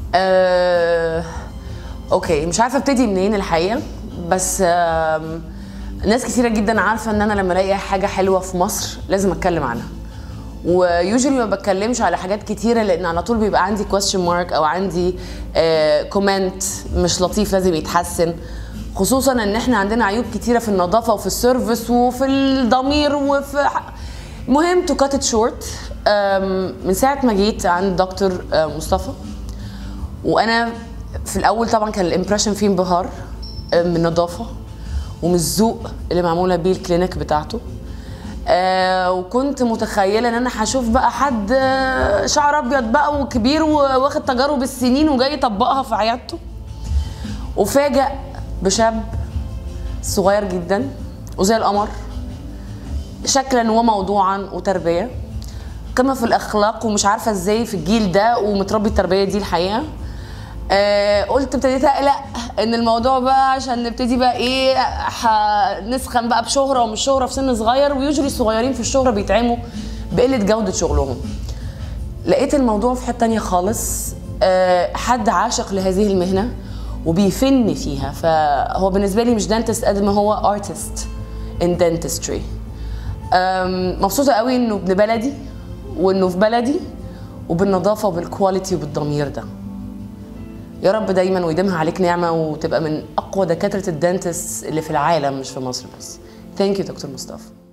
آه، اوكي مش عارفه ابتدي منين الحقيقه بس آم، ناس كثيره جدا عارفه ان انا لما الاقي حاجه حلوه في مصر لازم اتكلم عنها ويوجولي ما بتكلمش على حاجات كتيره لان على طول بيبقى عندي question mark او عندي كومنت مش لطيف لازم يتحسن خصوصا ان احنا عندنا عيوب كتيره في النظافه وفي السيرفيس وفي الضمير وفي ح- مهم تو كات ات شورت من ساعه ما جيت عند دكتور آه، مصطفى وانا في الاول طبعا كان الامبريشن فيه انبهار آه، من النظافه ومن الذوق اللي معموله بيه الكلينيك بتاعته آه وكنت متخيله ان انا هشوف بقى حد آه، شعر ابيض بقى وكبير واخد تجارب السنين وجاي يطبقها في عيادته وفاجأ بشاب صغير جدا وزي القمر شكلا وموضوعا وتربيه قمه في الاخلاق ومش عارفه ازاي في الجيل ده ومتربي التربيه دي الحقيقه آه قلت ابتديت اقلق ان الموضوع بقى عشان نبتدي بقى ايه هنسخن بقى بشهره ومش شهره في سن صغير ويجري الصغيرين في الشهره بيتعموا بقله جوده شغلهم لقيت الموضوع في حته تانية خالص آه، حد عاشق لهذه المهنه وبيفن فيها فهو بالنسبه لي مش دانتست قد ما هو ارتست ان dentistry أم، مبسوطه قوي انه ابن بلدي وانه في بلدي وبالنظافه وبالكواليتي وبالضمير ده يا رب دايما ويديمها عليك نعمه وتبقى من اقوى دكاتره الدانتست اللي في العالم مش في مصر بس ثانك يو دكتور مصطفى